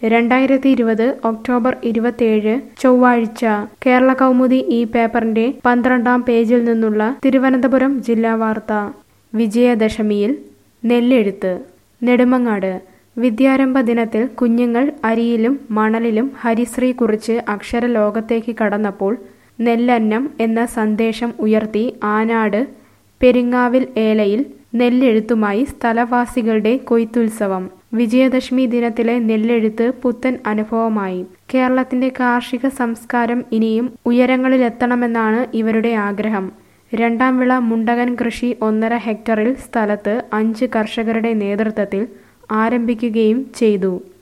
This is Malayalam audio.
രണ്ടായിരത്തി ഇരുപത് ഒക്ടോബർ ഇരുപത്തിയേഴ് ചൊവ്വാഴ്ച കേരള കൗമുദി ഈ പേപ്പറിന്റെ പന്ത്രണ്ടാം പേജിൽ നിന്നുള്ള തിരുവനന്തപുരം ജില്ലാ വാർത്ത വിജയദശമിയിൽ നെല്ലെഴുത്ത് നെടുമങ്ങാട് വിദ്യാരംഭ ദിനത്തിൽ കുഞ്ഞുങ്ങൾ അരിയിലും മണലിലും ഹരിശ്രീ കുറിച്ച് അക്ഷരലോകത്തേക്ക് കടന്നപ്പോൾ നെല്ലന്നം എന്ന സന്ദേശം ഉയർത്തി ആനാട് പെരിങ്ങാവിൽ ഏലയിൽ നെല്ലെഴുത്തുമായി സ്ഥലവാസികളുടെ കൊയ്ത്തുത്സവം വിജയദശമി ദിനത്തിലെ നെല്ലെഴുത്ത് പുത്തൻ അനുഭവമായി കേരളത്തിന്റെ കാർഷിക സംസ്കാരം ഇനിയും ഉയരങ്ങളിലെത്തണമെന്നാണ് ഇവരുടെ ആഗ്രഹം രണ്ടാം വിള മുണ്ടകൻ കൃഷി ഒന്നര ഹെക്ടറിൽ സ്ഥലത്ത് അഞ്ച് കർഷകരുടെ നേതൃത്വത്തിൽ ആരംഭിക്കുകയും ചെയ്തു